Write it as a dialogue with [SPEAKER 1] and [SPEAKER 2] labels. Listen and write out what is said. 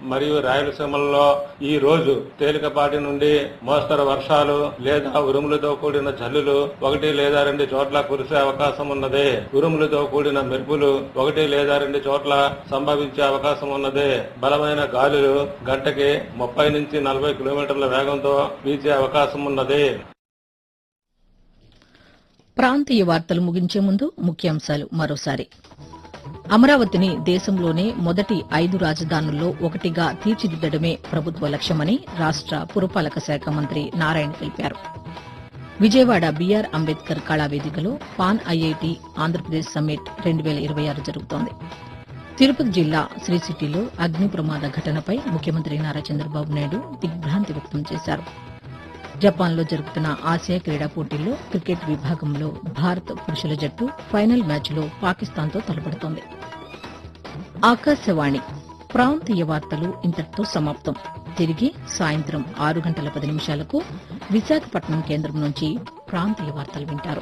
[SPEAKER 1] మరియు రాయలసీమల్లో ఈ రోజు తేలికపాటి నుండి మోస్తరు వర్షాలు లేదా ఉరుములతో కూడిన జల్లులు ఒకటి లేదా రెండు చోట్ల కురిసే అవకాశం ఉన్నది ఉరుములతో కూడిన మెరుపులు ఒకటి లేదా రెండు చోట్ల సంభవించే అవకాశం ఉన్నది బలమైన గాలులు గంటకి ముప్పై నుంచి నలభై కిలోమీటర్ల వేగంతో వీచే అవకాశం ఉన్నది
[SPEAKER 2] ప్రాంతీయ వార్తలు ముగించే ముందు ముఖ్యాంశాలు మరోసారి అమరావతిని దేశంలోనే మొదటి ఐదు రాజధానుల్లో ఒకటిగా తీర్చిదిద్దడమే ప్రభుత్వ లక్ష్యమని రాష్ట పురపాలక శాఖ మంత్రి నారాయణ తెలిపారు విజయవాడ బీఆర్ అంబేద్కర్ కళావేదికలో పాన్ ఐఐటి ఆంధ్రప్రదేశ్ సమ్మిట్ రెండు వేల ఇరవై ఆరు జరుగుతోంది తిరుపతి జిల్లా శ్రీ సిటీలో అగ్ని ప్రమాద ఘటనపై ముఖ్యమంత్రి నారా చంద్రబాబు నాయుడు దిగ్భ్రాంతి వ్యక్తం చేశారు జపాన్లో జరుగుతున్న ఆసియా క్రీడా పోటీల్లో క్రికెట్ విభాగంలో భారత్ పురుషుల జట్టు ఫైనల్ మ్యాచ్లో పాకిస్తాన్తో తలపడుతోంది ఆకాశవాణి ప్రాంతీయ వార్తలు ఇంతటితో సమాప్తం తిరిగి సాయంత్రం ఆరు గంటల పది నిమిషాలకు విశాఖపట్నం కేంద్రం నుంచి ప్రాంతీయ వార్తలు వింటారు